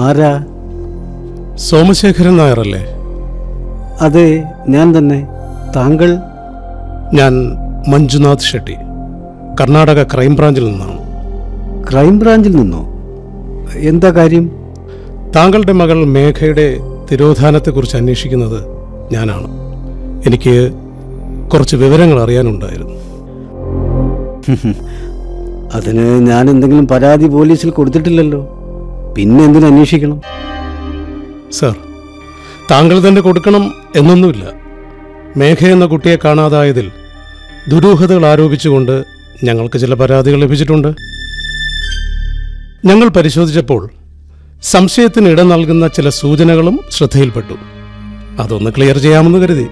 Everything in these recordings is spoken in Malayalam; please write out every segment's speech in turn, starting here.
ആരാ സോമശേഖരൻ നായരല്ലേ അതെ ഞാൻ തന്നെ താങ്കൾ ഞാൻ മഞ്ജുനാഥ് ഷെട്ടി കർണാടക ക്രൈംബ്രാഞ്ചിൽ നിന്നാണ് ക്രൈംബ്രാഞ്ചിൽ നിന്നോ എന്താ കാര്യം താങ്കളുടെ മകൾ മേഘയുടെ തിരോധാനത്തെക്കുറിച്ച് അന്വേഷിക്കുന്നത് ഞാനാണ് എനിക്ക് കുറച്ച് വിവരങ്ങൾ അറിയാനുണ്ടായിരുന്നു അതിന് ഞാൻ എന്തെങ്കിലും പരാതി പോലീസിൽ കൊടുത്തിട്ടില്ലല്ലോ പിന്നെ എന്തിനു അന്വേഷിക്കണം സർ താങ്കൾ തന്നെ കൊടുക്കണം എന്നൊന്നുമില്ല മേഘ എന്ന കുട്ടിയെ കാണാതായതിൽ ദുരൂഹതകൾ ആരോപിച്ചുകൊണ്ട് ഞങ്ങൾക്ക് ചില പരാതികൾ ലഭിച്ചിട്ടുണ്ട് ഞങ്ങൾ പരിശോധിച്ചപ്പോൾ സംശയത്തിന് ഇടം നൽകുന്ന ചില സൂചനകളും ശ്രദ്ധയിൽപ്പെട്ടു അതൊന്ന് ക്ലിയർ ചെയ്യാമെന്ന് കരുതി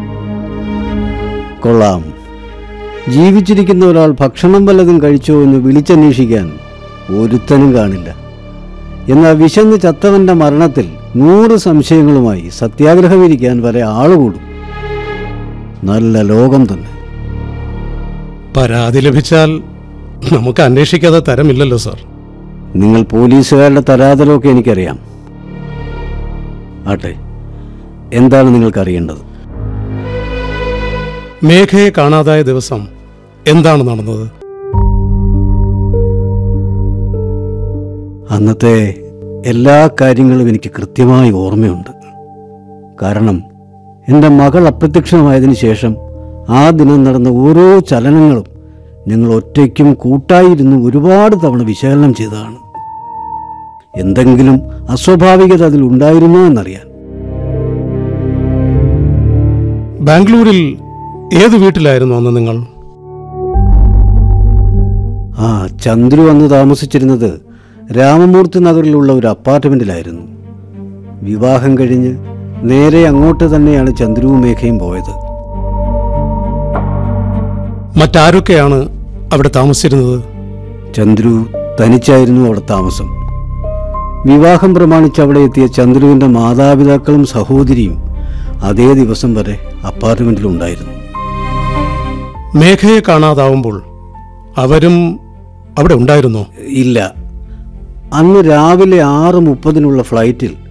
കൊള്ളാം ജീവിച്ചിരിക്കുന്ന ഒരാൾ ഭക്ഷണം വല്ലതും കഴിച്ചോ എന്ന് വിളിച്ചന്വേഷിക്കാൻ ഒരുത്തനും കാണില്ല എന്നാൽ വിശന്ന് ചത്തവന്റെ മരണത്തിൽ നൂറ് സംശയങ്ങളുമായി സത്യാഗ്രഹമിരിക്കാൻ വരെ ആളുകൂടും നല്ല ലോകം തന്നെ പരാതി ലഭിച്ചാൽ നമുക്ക് അന്വേഷിക്കാതെ തരമില്ലല്ലോ സർ നിങ്ങൾ പോലീസുകാരുടെ തരാതരമൊക്കെ എനിക്കറിയാം ആട്ടെ എന്താണ് നിങ്ങൾക്ക് അറിയേണ്ടത് മേഘയെ കാണാതായ ദിവസം എന്താണ് നടന്നത് അന്നത്തെ എല്ലാ കാര്യങ്ങളും എനിക്ക് കൃത്യമായി ഓർമ്മയുണ്ട് കാരണം എൻ്റെ മകൾ അപ്രത്യക്ഷമായതിനു ശേഷം ആ ദിനം നടന്ന ഓരോ ചലനങ്ങളും ഞങ്ങൾ ഒറ്റയ്ക്കും കൂട്ടായിരുന്നു ഒരുപാട് തവണ വിശകലനം ചെയ്തതാണ് എന്തെങ്കിലും അസ്വാഭാവികത അതിൽ ഉണ്ടായിരുന്നോ എന്നറിയാൻ ബാംഗ്ലൂരിൽ ഏത് വീട്ടിലായിരുന്നു അന്ന് നിങ്ങൾ ആ ചന്ദ്രു അന്ന് താമസിച്ചിരുന്നത് രാമമൂർത്തി നഗറിലുള്ള ഒരു അപ്പാർട്ട്മെന്റിലായിരുന്നു വിവാഹം കഴിഞ്ഞ് നേരെ അങ്ങോട്ട് തന്നെയാണ് ചന്ദ്രുവും മേഘയും പോയത് മറ്റാരൊക്കെയാണ് അവിടെ താമസിച്ചിരുന്നത് ചന്ദ്രു തനിച്ചായിരുന്നു അവിടെ താമസം വിവാഹം പ്രമാണിച്ച് അവിടെ എത്തിയ ചന്ദ്രുവിൻ്റെ മാതാപിതാക്കളും സഹോദരിയും അതേ ദിവസം വരെ അപ്പാർട്ട്മെന്റിലുണ്ടായിരുന്നു മേഘയെ കാണാതാവുമ്പോൾ അവരും അവിടെ ഉണ്ടായിരുന്നോ ഇല്ല അന്ന് രാവിലെ ആറ് മുപ്പതിനുള്ള ഫ്ലൈറ്റിൽ